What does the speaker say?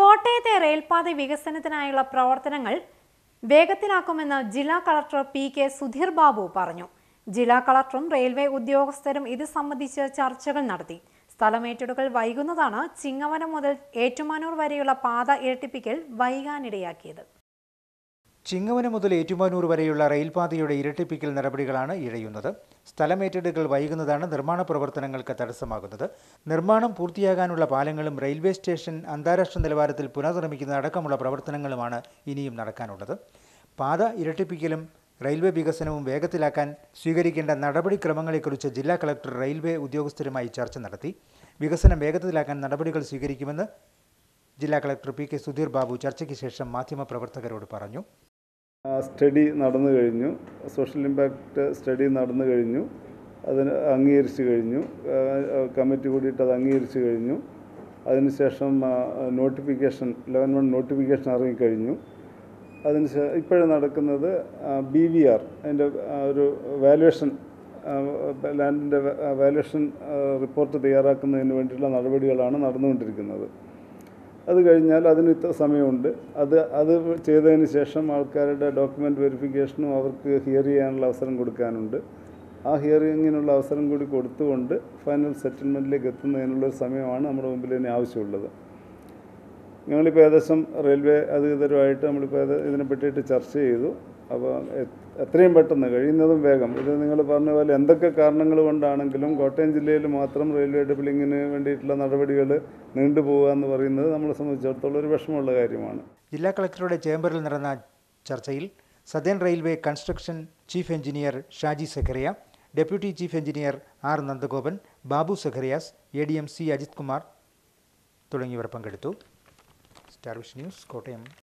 കോട്ടയത്തെ റെയിൽപാത വികസനത്തിനായുള്ള പ്രവർത്തനങ്ങൾ വേഗത്തിലാക്കുമെന്ന് ജില്ലാ കളക്ടർ പി കെ സുധീർ ബാബു പറഞ്ഞു ജില്ലാ കളക്ടറും റെയിൽവേ ഉദ്യോഗസ്ഥരും ഇത് സംബന്ധിച്ച് ചർച്ചകൾ നടത്തി സ്ഥലമേറ്റെടുക്കൽ വൈകുന്നതാണ് ചിങ്ങവനം മുതൽ ഏറ്റുമാനൂർ വരെയുള്ള പാത ഇരട്ടിപ്പിക്കൽ വൈകാനിടയാക്കിയത് ചിങ്ങവനം മുതൽ ഏറ്റുമാനൂർ വരെയുള്ള റെയിൽപാതയുടെ ഇരട്ടിപ്പിക്കൽ നടപടികളാണ് ഇഴയുന്നത് സ്ഥലമേറ്റെടുക്കൽ വൈകുന്നതാണ് നിർമ്മാണ പ്രവർത്തനങ്ങൾക്ക് തടസ്സമാകുന്നത് നിർമ്മാണം പൂർത്തിയാകാനുള്ള പാലങ്ങളും റെയിൽവേ സ്റ്റേഷൻ അന്താരാഷ്ട്ര നിലവാരത്തിൽ പുനർനിർമ്മിക്കുന്ന അടക്കമുള്ള പ്രവർത്തനങ്ങളുമാണ് ഇനിയും നടക്കാനുള്ളത് പാത ഇരട്ടിപ്പിക്കലും റെയിൽവേ വികസനവും വേഗത്തിലാക്കാൻ സ്വീകരിക്കേണ്ട നടപടിക്രമങ്ങളെക്കുറിച്ച് ജില്ലാ കളക്ടർ റെയിൽവേ ഉദ്യോഗസ്ഥരുമായി ചർച്ച നടത്തി വികസനം വേഗത്തിലാക്കാൻ നടപടികൾ സ്വീകരിക്കുമെന്ന് ജില്ലാ കളക്ടർ പി കെ സുധീർ ബാബു ചർച്ചയ്ക്ക് ശേഷം മാധ്യമപ്രവർത്തകരോട് പറഞ്ഞു ആ സ്റ്റഡി നടന്നു കഴിഞ്ഞു സോഷ്യൽ ഇമ്പാക്റ്റ് സ്റ്റഡി നടന്നു കഴിഞ്ഞു അതിന് അംഗീകരിച്ചു കഴിഞ്ഞു ആ, ആ, കമ്മിറ്റി കൂടിയിട്ട് അത് അംഗീകരിച്ചു കഴിഞ്ഞു അതിനുശേഷം നോട്ടിഫിക്കേഷൻ ലെവൻ വൺ നോട്ടിഫിക്കേഷൻ ഇറങ്ങിക്കഴിഞ്ഞു അതിന് ശേ- ഇപ്പോഴും നടക്കുന്നത് ബി വി ആർ അതിൻ്റെ ഒരു വാലുവേഷൻ ലാൻഡിൻ്റെ വാലുവേഷൻ റിപ്പോർട്ട് തയ്യാറാക്കുന്നതിന് വേണ്ടിയിട്ടുള്ള നടപടികളാണ് നടന്നുകൊണ്ടിരിക്കുന്നത് അത് കഴിഞ്ഞാൽ അതിന് ഇത്ര സമയമുണ്ട് അത് അത് ചെയ്തതിന് ശേഷം ആൾക്കാരുടെ ഡോക്യുമെൻ്റ് വെരിഫിക്കേഷനും അവർക്ക് ഹിയർ ചെയ്യാനുള്ള അവസരം കൊടുക്കാനുണ്ട് ആ ഹിയറിങ്ങിനുള്ള അവസരം കൂടി കൊടുത്തുകൊണ്ട് ഫൈനൽ സെറ്റിൽമെൻറ്റിലേക്ക് എത്തുന്നതിനുള്ളൊരു സമയമാണ് നമ്മുടെ മുമ്പിൽ ഇനി ആവശ്യമുള്ളത് ഞങ്ങളിപ്പോൾ ഏകദേശം റെയിൽവേ അധികൃതരുമായിട്ട് നമ്മളിപ്പോൾ ഇത് ഇതിനെ പറ്റിയിട്ട് ചർച്ച ചെയ്തു അപ്പോൾ എ- എത്രയും പെട്ടെന്ന് കഴിയുന്നതും വേഗം ഇത് നിങ്ങൾ പറഞ്ഞ പോലെ എന്തൊക്കെ കാരണങ്ങൾ കൊണ്ടാണെങ്കിലും കോട്ടയം ജില്ലയിൽ മാത്രം റെയിൽവേ ഡബിളിങ്ങിന് വേണ്ടിയിട്ടുള്ള നടപടികൾ നീണ്ടുപോകുക എന്ന് പറയുന്നത് നമ്മളെ സംബന്ധിച്ചിടത്തോളം ഒരു വിഷമമുള്ള കാര്യമാണ് ജില്ലാ കളക്ടറുടെ ചേംബറിൽ നടന്ന ചർച്ചയിൽ southern railway construction chief engineer Shaji Zacharia deputy chief engineer R Nandagopan Babu Zacharias A D M C Ajith Kumar തുടങ്ങിയവർ പങ്കെടുത്തു സ്റ്റാർ വിഷൻ ന്യൂസ് കോട്ടയം